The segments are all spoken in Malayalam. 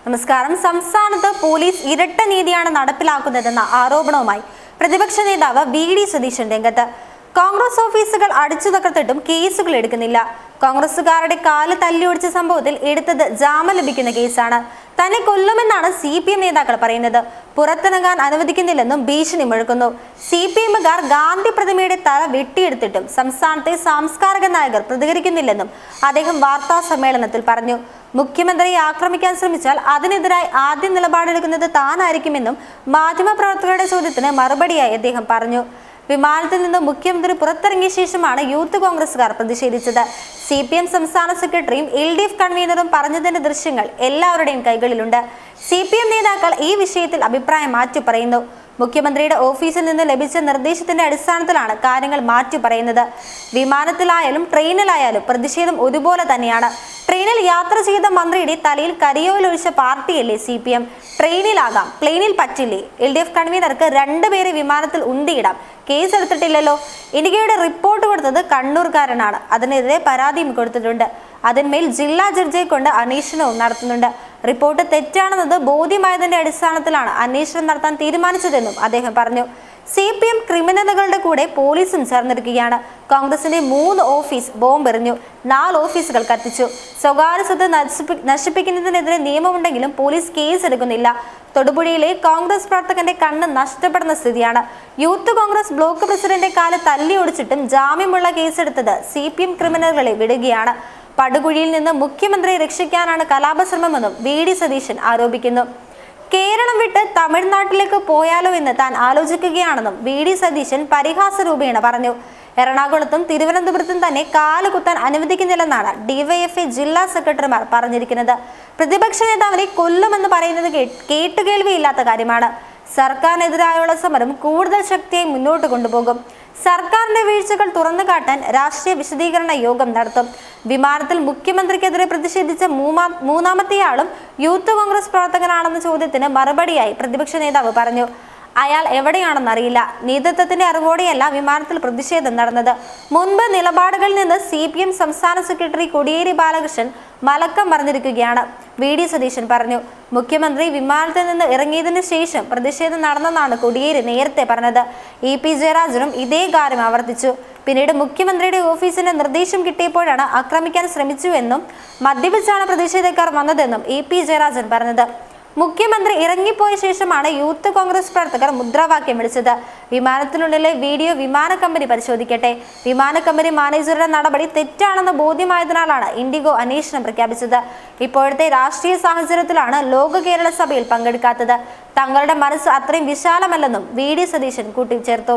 നമസ്കാരം സംസ്ഥാനത്ത് പോലീസ് ഇരട്ട നീതിയാണ് നടപ്പിലാക്കുന്നതെന്ന ആരോപണവുമായി പ്രതിപക്ഷ നേതാവ് വി ഡി സതീശൻ രംഗത്ത് കോൺഗ്രസ് ഓഫീസുകൾ അടിച്ചു തകർത്തിട്ടും കേസുകൾ എടുക്കുന്നില്ല കോൺഗ്രസുകാരുടെ കാല് തല്ലിയൊടിച്ച സംഭവത്തിൽ എടുത്തത് ജാമ്യം ലഭിക്കുന്ന കേസാണ് തന്നെ കൊല്ലുമെന്നാണ് സി പി എം നേതാക്കൾ പറയുന്നത് പുറത്തിറങ്ങാൻ അനുവദിക്കുന്നില്ലെന്നും ഭീഷണി മുഴക്കുന്നു സി പി എമ്മുകാർ ഗാന്ധി പ്രതിമയുടെ തല വെട്ടിയെടുത്തിട്ടും സംസ്ഥാനത്തെ സാംസ്കാരിക നായകർ പ്രതികരിക്കുന്നില്ലെന്നും അദ്ദേഹം വാർത്താ സമ്മേളനത്തിൽ പറഞ്ഞു മുഖ്യമന്ത്രിയെ ആക്രമിക്കാൻ ശ്രമിച്ചാൽ അതിനെതിരായി ആദ്യം നിലപാടെടുക്കുന്നത് താനായിരിക്കുമെന്നും മാധ്യമപ്രവർത്തകരുടെ ചോദ്യത്തിന് മറുപടിയായി അദ്ദേഹം പറഞ്ഞു വിമാനത്തിൽ നിന്ന് മുഖ്യമന്ത്രി പുറത്തിറങ്ങിയ ശേഷമാണ് യൂത്ത് കോൺഗ്രസുകാർ പ്രതിഷേധിച്ചത് സി പി എം സംസ്ഥാന സെക്രട്ടറിയും എൽ ഡി എഫ് കൺവീനറും പറഞ്ഞതിന്റെ ദൃശ്യങ്ങൾ എല്ലാവരുടെയും കൈകളിലുണ്ട് സി പി എം നേതാക്കൾ ഈ വിഷയത്തിൽ അഭിപ്രായം മാറ്റി പറയുന്നു മുഖ്യമന്ത്രിയുടെ ഓഫീസിൽ നിന്ന് ലഭിച്ച നിർദ്ദേശത്തിന്റെ അടിസ്ഥാനത്തിലാണ് കാര്യങ്ങൾ മാറ്റി പറയുന്നത് വിമാനത്തിലായാലും ട്രെയിനിലായാലും പ്രതിഷേധം ഒരുപോലെ തന്നെയാണ് ട്രെയിനിൽ യാത്ര ചെയ്ത മന്ത്രിയുടെ തലയിൽ കരിയോലൊഴിച്ച പാർട്ടിയല്ലേ സി പി എം ട്രെയിനിലാകാം പ്ലെയിനിൽ പറ്റില്ലേ എൽ ഡി എഫ് കൺവീനർക്ക് രണ്ടുപേരെ വിമാനത്തിൽ ഉന്തിയിടാം കേസ് എടുത്തിട്ടില്ലല്ലോ ഇന്ത്യയുടെ റിപ്പോർട്ട് കൊടുത്തത് കണ്ണൂർക്കാരനാണ് അതിനെതിരെ പരാതിയും കൊടുത്തിട്ടുണ്ട് അതിന്മേൽ ജില്ലാ ജഡ്ജിയെ കൊണ്ട് അന്വേഷണവും നടത്തുന്നുണ്ട് റിപ്പോർട്ട് തെറ്റാണെന്നത് ബോധ്യമായതിന്റെ അടിസ്ഥാനത്തിലാണ് അന്വേഷണം നടത്താൻ തീരുമാനിച്ചതെന്നും അദ്ദേഹം പറഞ്ഞു സി പി എം ക്രിമിനലുകളുടെ കൂടെ പോലീസും ചേർന്നിരിക്കുകയാണ് കോൺഗ്രസിന്റെ മൂന്ന് ഓഫീസ് ബോംബെറിഞ്ഞു നാല് ഓഫീസുകൾ കത്തിച്ചു സ്വകാര്യ സ്വത്ത് നശിപ്പി നശിപ്പിക്കുന്നതിനെതിരെ നിയമമുണ്ടെങ്കിലും പോലീസ് കേസ് എടുക്കുന്നില്ല തൊടുപുഴയിലെ കോൺഗ്രസ് പ്രവർത്തകന്റെ കണ്ണ് നഷ്ടപ്പെടുന്ന സ്ഥിതിയാണ് യൂത്ത് കോൺഗ്രസ് ബ്ലോക്ക് പ്രസിഡന്റ് കാല് തല്ലി ഒടിച്ചിട്ടും ജാമ്യമുള്ള കേസെടുത്തത് സി പി എം ക്രിമിനലുകളെ വിടുകയാണ് പടുകുഴിയിൽ നിന്ന് മുഖ്യമന്ത്രിയെ രക്ഷിക്കാനാണ് കലാപശ്രമമെന്നും വി ഡി സതീശൻ ആരോപിക്കുന്നു കേരളം വിട്ട് തമിഴ്നാട്ടിലേക്ക് പോയാലോ എന്ന് താൻ ആലോചിക്കുകയാണെന്നും വി ഡി സതീശൻ പരിഹാസ രൂപേണ പറഞ്ഞു എറണാകുളത്തും തിരുവനന്തപുരത്തും തന്നെ കാല് കുത്താൻ അനുവദിക്കുന്നില്ലെന്നാണ് ഡിവൈഎഫ്ഐ ജില്ലാ സെക്രട്ടറിമാർ പറഞ്ഞിരിക്കുന്നത് പ്രതിപക്ഷ നേതാവിനെ കൊല്ലുമെന്ന് പറയുന്നത് കേ- കേട്ടുകേൾവിയില്ലാത്ത കാര്യമാണ് സർക്കാരിനെതിരായുള്ള സമരം കൂടുതൽ ശക്തിയായി മുന്നോട്ട് കൊണ്ടുപോകും സർക്കാരിന്റെ വീഴ്ചകൾ തുറന്നു കാട്ടാൻ രാഷ്ട്രീയ വിശദീകരണ യോഗം നടത്തും വിമാനത്തിൽ മുഖ്യമന്ത്രിക്കെതിരെ പ്രതിഷേധിച്ച മൂന്നാ- മൂന്നാമത്തെയാളും യൂത്ത് കോൺഗ്രസ് പ്രവർത്തകനാണെന്ന ചോദ്യത്തിന് മറുപടിയായി പ്രതിപക്ഷ നേതാവ് പറഞ്ഞു അയാൾ എവിടെയാണെന്നറിയില്ല നേതൃത്വത്തിന്റെ അറിവോടെയല്ല വിമാനത്തിൽ പ്രതിഷേധം നടന്നത് മുൻപ് നിലപാടുകളിൽ നിന്ന് സി പി എം സംസ്ഥാന സെക്രട്ടറി കോടിയേരി ബാലകൃഷ്ണൻ മലക്കം പറഞ്ഞിരിക്കുകയാണ് വി ഡി സതീശൻ പറഞ്ഞു മുഖ്യമന്ത്രി വിമാനത്തിൽ നിന്ന് ഇറങ്ങിയതിനു ശേഷം പ്രതിഷേധം നടന്നെന്നാണ് കോടിയേരി നേരത്തെ പറഞ്ഞത് ഇ പി ജയരാജനും ഇതേ കാര്യം ആവർത്തിച്ചു പിന്നീട് മുഖ്യമന്ത്രിയുടെ ഓഫീസിന്റെ നിർദ്ദേശം കിട്ടിയപ്പോഴാണ് ആക്രമിക്കാൻ ശ്രമിച്ചുവെന്നും മദ്യപിച്ചാണ് പ്രതിഷേധക്കാർ വന്നതെന്നും ഇ പി ജയരാജൻ പറഞ്ഞത് മുഖ്യമന്ത്രി ഇറങ്ങിപ്പോയ ശേഷമാണ് യൂത്ത് കോൺഗ്രസ് പ്രവർത്തകർ മുദ്രാവാക്യം വിളിച്ചത് വിമാനത്തിനുള്ളിലെ വീഡിയോ വിമാന കമ്പനി പരിശോധിക്കട്ടെ വിമാന കമ്പനി മാനേജറുടെ നടപടി തെറ്റാണെന്ന് ബോധ്യമായതിനാലാണ് ഇൻഡിഗോ അന്വേഷണം പ്രഖ്യാപിച്ചത് ഇപ്പോഴത്തെ രാഷ്ട്രീയ സാഹചര്യത്തിലാണ് ലോക കേരള സഭയിൽ പങ്കെടുക്കാത്തത് തങ്ങളുടെ മനസ്സ് അത്രയും വിശാലമല്ലെന്നും വി ഡി സതീശൻ കൂട്ടിച്ചേർത്തു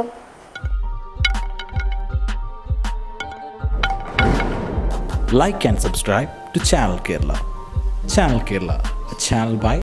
like and subscribe to Channel Kerala. Channel Kerala, a channel by